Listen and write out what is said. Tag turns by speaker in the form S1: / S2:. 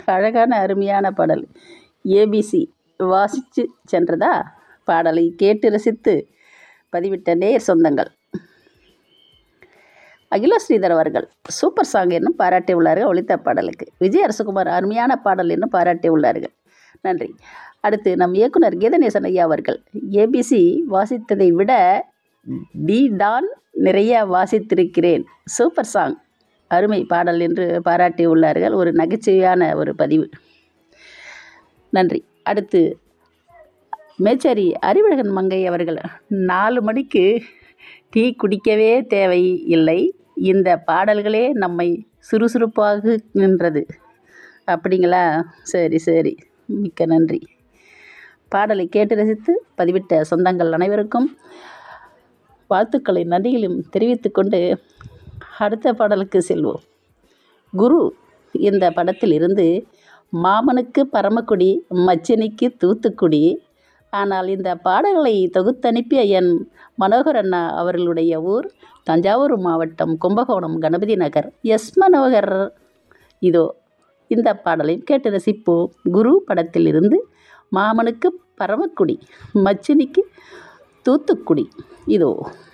S1: அழகான அருமையான பாடல் ஏபிசி வாசித்து சென்றதா பாடலை கேட்டு ரசித்து பதிவிட்ட நேர் சொந்தங்கள் அகில ஸ்ரீதர் அவர்கள் சூப்பர் சாங் என்னும் பாராட்டி உள்ளார்கள் ஒளித்த பாடலுக்கு விஜய் அரசகுமார் அருமையான பாடல் என்னும் பாராட்டி உள்ளார்கள் நன்றி அடுத்து நம் இயக்குனர் கீதநேசன் ஐயா அவர்கள் ஏபிசி வாசித்ததை விட டி டான் நிறைய வாசித்திருக்கிறேன் சூப்பர் சாங் அருமை பாடல் என்று பாராட்டி உள்ளார்கள் ஒரு நகைச்சுவையான ஒரு பதிவு நன்றி அடுத்து மேச்சேரி அறிவழகன் மங்கை அவர்கள் நாலு மணிக்கு டீ குடிக்கவே தேவை இல்லை இந்த பாடல்களே நம்மை சுறுசுறுப்பாகுகின்றது அப்படிங்களா சரி சரி மிக்க நன்றி பாடலை கேட்டு ரசித்து பதிவிட்ட சொந்தங்கள் அனைவருக்கும் வாழ்த்துக்களை நன்றியிலும் தெரிவித்துக்கொண்டு அடுத்த பாடலுக்கு செல்வோம் குரு இந்த படத்தில் இருந்து மாமனுக்கு பரமக்குடி மச்சினிக்கு தூத்துக்குடி ஆனால் இந்த பாடல்களை தொகுத்தனுப்பிய என் மனோகர் அண்ணா அவர்களுடைய ஊர் தஞ்சாவூர் மாவட்டம் கும்பகோணம் கணபதி நகர் எஸ் மனோகர் இதோ இந்த பாடலை கேட்டு ரசிப்போம் குரு படத்தில் இருந்து மாமனுக்கு பரமக்குடி மச்சினிக்கு தூத்துக்குடி இதோ